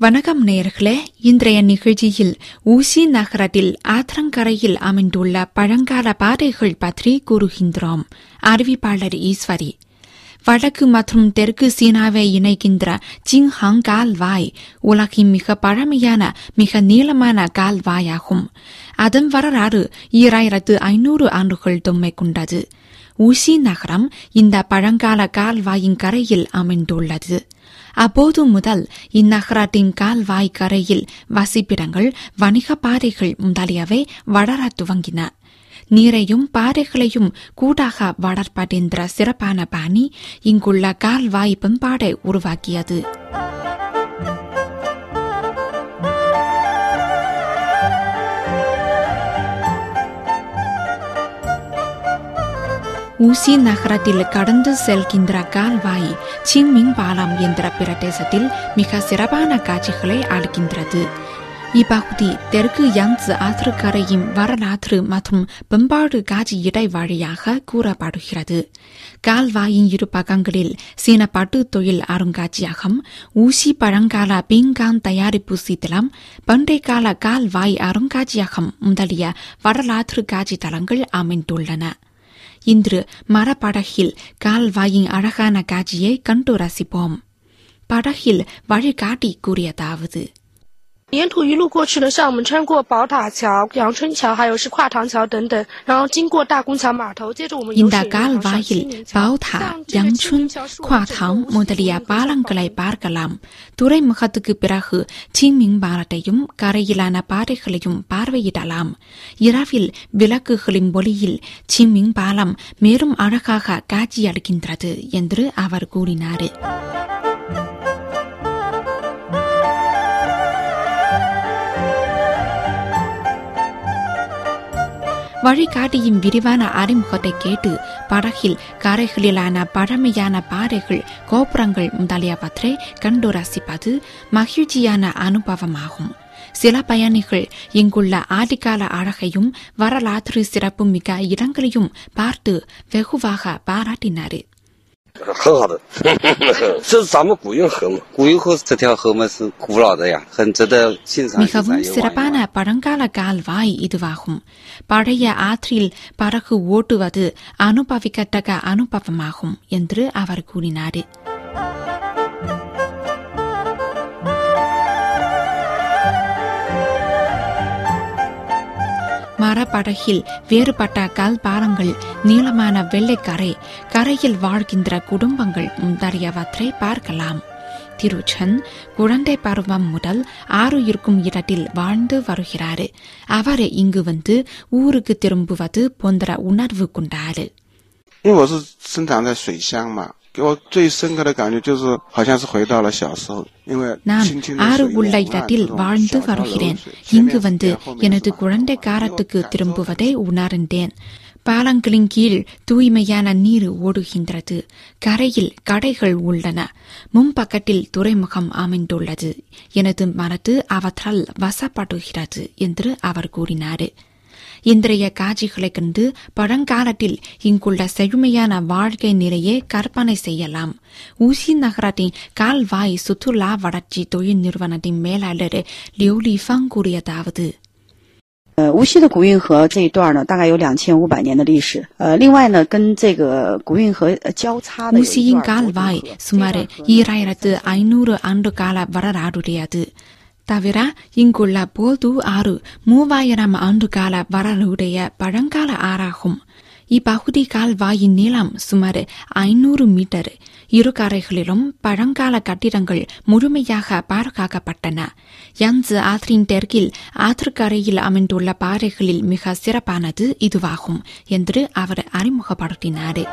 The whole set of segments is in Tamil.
வணக்கம் நேயர்களே இன்றைய நிகழ்ச்சியில் ஊசி நகரத்தில் ஆத்திரங்கரையில் அமைந்துள்ள பழங்கால பாதைகள் பற்றி கூறுகின்றோம் அறிவிப்பாளர் ஈஸ்வரி வடக்கு மற்றும் தெற்கு சீனாவை இணைக்கின்ற ஜிங்ஹாங் கால்வாய் உலகின் மிக பழமையான மிக நீளமான கால்வாயாகும் அதன் வரலாறு ஈராயிரத்து ஐநூறு ஆண்டுகள் தொன்மை கொண்டது ஊசி நகரம் இந்த பழங்கால கால்வாயின் கரையில் அமைந்துள்ளது அப்போது முதல் இந்நகரத்தின் கால்வாய் கரையில் வசிப்பிடங்கள் வணிக பாதைகள் முதலியவை வளரத் துவங்கின நீரையும் பாறைகளையும் கூடாக வளர்ப்பதென்ற சிறப்பான பாணி இங்குள்ள கால்வாய் பண்பாடை உருவாக்கியது ஊசி நகரத்தில் கடந்து செல்கின்ற கால்வாய் சிங்மிங் பாலம் என்ற பிரதேசத்தில் மிக சிறப்பான காட்சிகளை அளிக்கின்றது இப்பகுதி தெற்கு யாங்ஸு ஆற்றுக்கரையின் வரலாற்று மற்றும் பண்பாடு காட்சி இடை வழியாக கூறப்படுகிறது கால்வாயின் இரு பக்கங்களில் சீன பட்டு தொழில் அருங்காட்சியகம் ஊசி பழங்கால பீங்கான் தயாரிப்பு சீத்தலம் பண்டைய கால கால்வாய் அருங்காட்சியகம் முதலிய வரலாற்று காட்சி தலங்கள் அமைந்துள்ளன இன்று மரப்படகில் கால்வாயின் அழகான காட்சியை கண்டு ரசிப்போம் படகில் வழிகாட்டி கூறியதாவது 沿途一路过去呢，像我们穿过宝塔桥、阳春桥，还有是跨塘桥等等，然后经过大宫桥码头，接着我们游 இந்த 水入 கால்வாயில் 赏 பௌத்தா 像这个 யங்சுன் 清明桥是我们 குவாதாங் 整个 முதலிய 乌溪 பாலங்களை பார்க்கலாம் துறைமுகத்துக்கு பிறகு சிங்மிங் பாலத்தையும் கரையிலான பாறைகளையும் பார்வையிடலாம் இரவில் விளக்குகளின் ஒளியில் சிங்மிங் பாலம் மேலும் அழகாக காட்சியளிக்கின்றது என்று அவர் கூறினார் வழிகாட்டியின் விரிவான அறிமுகத்தை கேட்டு படகில் கரைகளிலான பழமையான பாறைகள் கோபுரங்கள் முதலியவற்றை கண்டு ரசிப்பது மகிழ்ச்சியான அனுபவமாகும் சில பயணிகள் இங்குள்ள ஆதிகால அழகையும் வரலாற்று சிறப்பு மிக்க இடங்களையும் பார்த்து வெகுவாக பாராட்டினார் 很好的，这是咱们古运河嘛。古运河这条河嘛是古老的呀，很值得欣赏欣赏 மிகவும் 游玩 சிறப்பான பழங்கால கால்வாய் இதுவாகும் பழைய ஆற்றில் படகு ஓட்டுவது அனுபவிக்கத்தக்க அனுபவமாகும் என்று அவர் கூறினார் மரப்படகில் வேறுபட்ட கல் பாலங்கள் நீளமான வெள்ளைக்கரை கரையில் வாழ்கின்ற குடும்பங்கள் முதலியவற்றை பார்க்கலாம் திருச்சன் குழந்தை பருவம் முதல் ஆறு இருக்கும் இடத்தில் வாழ்ந்து வருகிறார் அவர் இங்கு வந்து ஊருக்கு திரும்புவது போன்ற உணர்வு கொண்டார் 因为我是生长在水乡嘛，给我最深刻的感觉就是好像是回到了小时候，因为 நான் 清清的 ஆறு 水 உள்ள 面， இடத்தில் 这种 வாழ்ந்து 小条流 வருகிறேன் 水，前 இங்கு 面 வந்து 是田后面 எனது 是马 குழந்தை 没有 காலத்துக்கு 感受 திரும்புவதை உணர்ந்தேன் பாலங்களின் கீழ் தூய்மையான நீர் ஓடுகின்றது கரையில் கடைகள் உள்ளன முன்பக்கத்தில் துறைமுகம் அமைந்துள்ளது எனது மனது அவற்றால் வசப்படுகிறது என்று அவர் கூறினார் இன்றைய காட்சிகளைக் கண்டு பழங்காலத்தில் இங்குள்ள செழுமையான வாழ்க்கை நிலையை கற்பனை செய்யலாம் ஊசி நகரத்தின் கால்வாய் சுற்றுலா வளர்ச்சி தொழில் நிறுவனத்தின் மேலாளர் லியூ லிஃபாங் கூறியதாவது 呃，无锡的古运河这一段呢，大概有两千五百年的历史。呃，另外呢，跟这个古运河呃交叉的有一 ஊசியின் 段 கால்வாய் 国渡河 சுமார் 这段河呢 ஈராயிரத்து ஐநூறு ஆண்டு கால வரலாறுடையது தவிர இங்குள்ள போது ஆறு மூவாயிரம் ஆண்டு கால வரலாறுடைய பழங்கால ஆறாகும் இப்பகுதி கால்வாயின் நீளம் சுமார் ஐநூறு மீட்டர் இரு கரைகளிலும் பழங்கால கட்டிடங்கள் முழுமையாக பாதுகாக்கப்பட்டன யங்ஸு ஆற்றின் தெற்கில் ஆற்றுக்கரையில் அமைந்துள்ள பாறைகளில் மிக சிறப்பானது இதுவாகும் என்று அவர் அறிமுகப்படுத்தினார்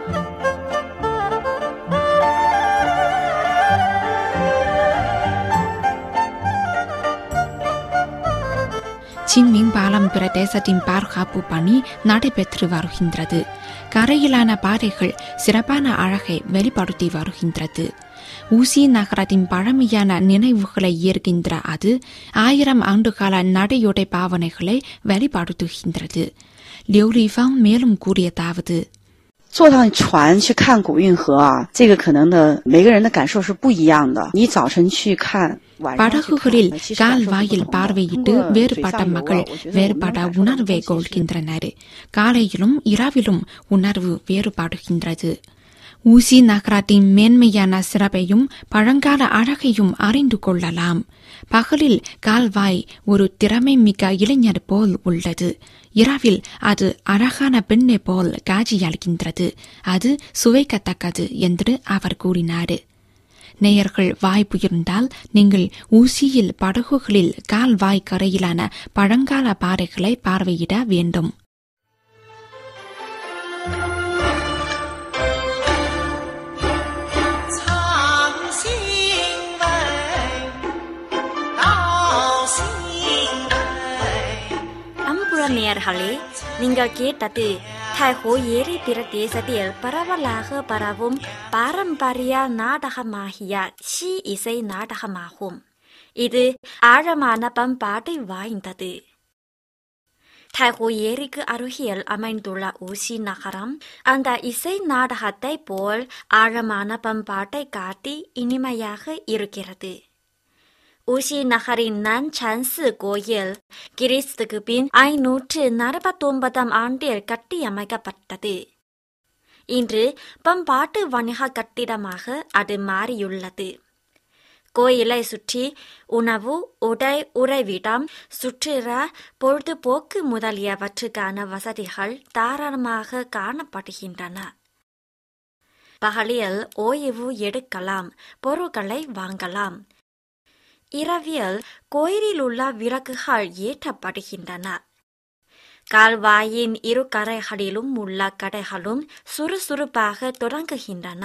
சின்மிங் பாலம் பிரதேசத்தின் பாதுகாப்பு பணி நடைபெற்று வருகின்றது கரையிலான பாறைகள் சிறப்பான அழகை வெளிப்படுத்தி வருகின்றது ஊசி நகரத்தின் பழமையான நினைவுகளை ஈர்க்கின்ற அது ஆயிரம் ஆண்டுகால நடையுடை பாவனைகளை வெளிப்படுத்துகின்றது லியூ லிஃபாங் மேலும் கூறியதாவது 坐上船去看古运河啊，这个可能的每个人的感受是不一样的。你早晨去看，晚上去看 படகுகளில் 其实感受是不 கால்வாயில் 同的 பார்வையிட்டு 通过 வேறுபட்ட 水上游 மக்கள் 啊我觉得 வேறுபட்ட 我们 உணர்வை 感受会 கொள்கின்றனர் காலையிலும் இரவிலும் உணர்வு வேறுபடுகின்றது ஊசி நகரத்தின் மேன்மையான சிறப்பையும் பழங்கால அழகையும் அறிந்து கொள்ளலாம் பகலில் கால்வாய் ஒரு திறமை மிக்க இளைஞர் போல் உள்ளது இரவில் அது அழகான பெண்ணை போல் காட்சியளிக்கின்றது அது சுவைக்கத்தக்கது என்று அவர் கூறினார் நேயர்கள் வாய்ப்பு இருந்தால் நீங்கள் ஊசியில் படகுகளில் கால்வாய் கரையிலான பழங்கால பாறைகளை பார்வையிட வேண்டும் 藏心味，道心味。 அன்புற நேயர்களே நீங்கள் கேட்டது தைஹோ ஏரி பிரதேசத்தில் பரவலாக பரவும் பாரம்பரிய நாடகமாகிய ஷி இசை நாடகமாகும் இது ஆழமான பண்பாட்டை வாய்ந்தது தைஹோ ஏரிக்கு அருகில் அமைந்துள்ள ஊசி நகரம் அந்த இசை நாடகத்தை போல் ஆழமான பண்பாட்டை காட்டி இனிமையாக இருக்கிறது ஊசி நகரின் நன்சன்சு கோயில் கிறிஸ்துக்கு பின் ஐநூற்று நாற்பத்தொன்பதாம் ஆண்டில் கட்டியமைக்கப்பட்டது இன்று பண்பாட்டு வணிக கட்டிடமாக அது மாறியுள்ளது கோயிலை சுற்றி உணவு உடை உறைவிடம் சுற்றுலா பொழுதுபோக்கு முதலியவற்றுக்கான வசதிகள் தாராளமாக காணப்படுகின்றன பகலில் ஓய்வு எடுக்கலாம் பொருட்களை வாங்கலாம் இரவில் கோயிலில் உள்ள விளக்குகள் ஏற்றப்படுகின்றன கால்வாயின் இரு கரைகளிலும் உள்ள கடைகளும் சுறுசுறுப்பாக தொடங்குகின்றன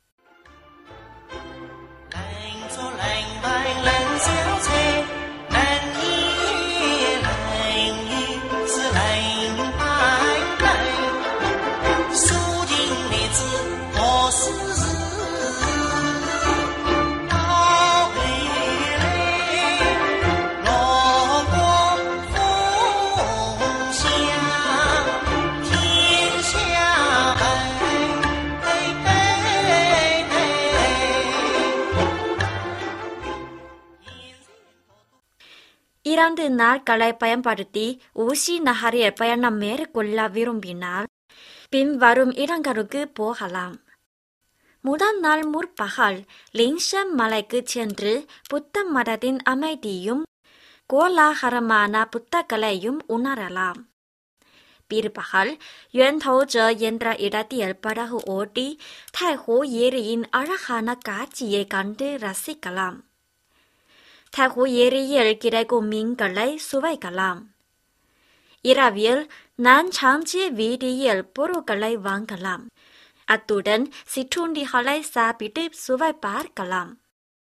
冷做冷白冷小菜，冷一冷一是冷白冷，数尽日子何时日？到回来，落光风香，天下白。 இரண்டு நாட்களை பயன்படுத்தி ஊசி நகரில் பயணம் மேற்கொள்ள விரும்பினால் பின்வரும் இடங்களுக்கு போகலாம் முதல் நாள் முற்பகல் லிங்ஷம் மலைக்கு சென்று புத்த மதத்தின் அமைதியும் கோலாகலமான புத்தகங்களையும் உணரலாம் பிற்பகல் யுவன்தோஜ என்ற இடத்தில் படகு ஓட்டி தைஹோ ஏரியின் அழகான காட்சியை கண்டு ரசிக்கலாம் தைஹோ ஏரியில் கிடைக்கும் மீன்களை சுவைக்கலாம் இரவில் நான்சாஞ்சி வீதியில் பொருட்களை வாங்கலாம் அத்துடன் சிற்றுண்டிகளை சாப்பிட்டு சுவை பார்க்கலாம்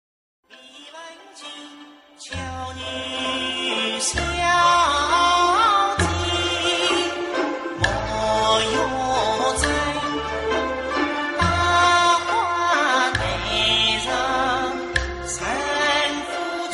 娇女小姐，莫有在大花台上三夫君，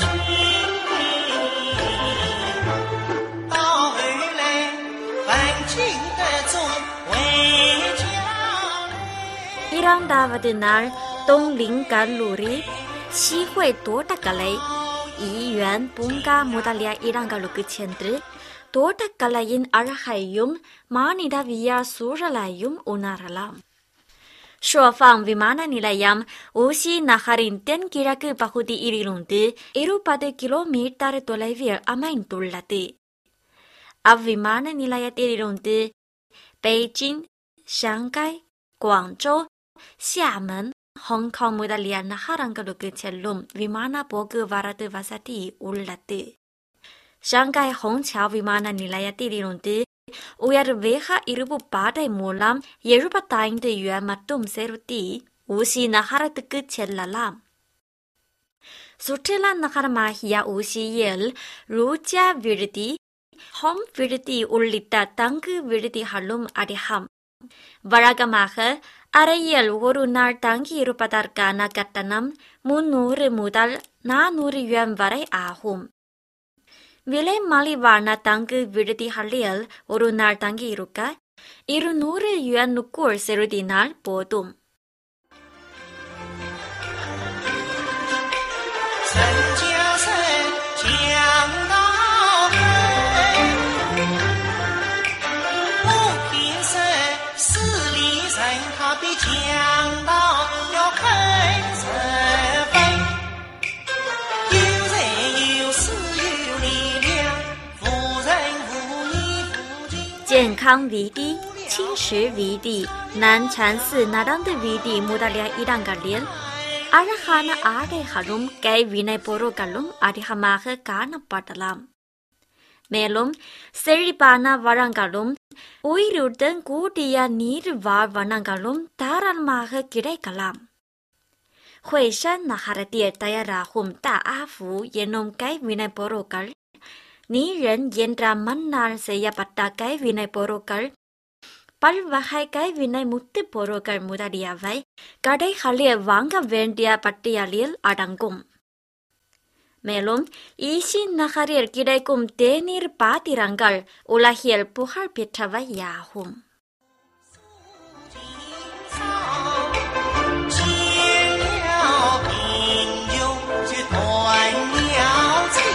到后来凡情的中回家来。 இரண்டாவது நாள் தொங்லிங் கல்லூரி சீஹுய் தோட்டக்கலை ஈயுவன் பூங்கா முதலிய இடங்களுக்கு சென்று தோட்டக்கலையின் அழகையும் மானிடவிய சூழலையும் உணரலாம் ஷோஃபாங் விமான நிலையம் ஊசி நகரின் தென்கிழக்கு பகுதியிலிருந்து இருபது கிலோமீட்டர் தொலைவில் அமைந்துள்ளது அவ்விமான நிலையத்திலிருந்து Beijing Shanghai Guangzhou Xiamen Hong Kong முதலிய நகரங்களுக்கு செல்லும் விமான போக்குவரத்து வசதி உள்ளது ஷாங்காய் ஹோங்சாவ் விமான நிலையத்திலிருந்து உயர் வேக இருப்பு பாதை மூலம் எழுபத்தைந்து யுவான் மட்டும் செலுத்தி ஊசி நகரத்துக்கு செல்லலாம் சுற்றுலா நகரமாகிய ஊசியில் ரூஜா விடுதி ஹோம் விடுதி உள்ளிட்ட தங்கு விடுதிகளும் அதிகம் வழக்கமாக அறையில் ஒரு நாள் தங்கியிருப்பதற்கான கட்டணம் முன்னூறு முதல் நானூறு யுவான் வரை ஆகும் விலை மலிவான தங்கு விடுதிகளில் ஒரு நாள் தங்கியிருக்க இருநூறு யுவானுக்குள் செலுத்தினால் போதும் 陈家生讲到黑，不平生势利人，他比讲到要肯成分。有人有势有力量，无人无义无尽。 健康为地，青石为地，南禅寺நடந்த வீதி முதலிய இடங்களில் அழகான ஆடைகளும் கைவினை பொருட்களும் அதிகமாக காணப்படலாம் மேலும் செழிப்பான வளங்களும் உயிருடன் கூடிய நீர் வாழ்வனங்களும் தாராளமாக கிடைக்கலாம் ஹுய்ஷன் நகரத்தில் தயாராகும் த ஆஃபு என்னும் கைவினைப் பொருட்கள் நீரன் என்ற மண்ணால் செய்யப்பட்ட கைவினைப் பொருட்கள் பல்வகை கைவினை முத்துப் பொருட்கள் முதலியவை கடைகளில் வாங்க வேண்டிய பட்டியலில் அடங்கும் மேலும் ஈசி நகரில் கிடைக்கும் தேநீர் பாத்திரங்கள் உலகில் புகழ் பெற்றவையாகும் 见了贫穷就断了情。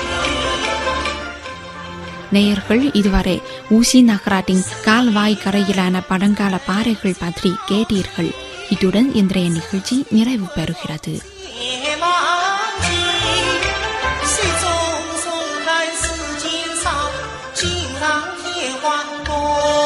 நேயர்கள் இதுவரை ஊசி நகராட்டின் கால்வாய் கரையிலான பழங்கால பாறைகள் பற்றி கேட்டீர்கள் இத்துடன் இன்றைய நிகழ்ச்சி நிறைவு பெறுகிறது 别忘记，是种种看世间上，锦上添花多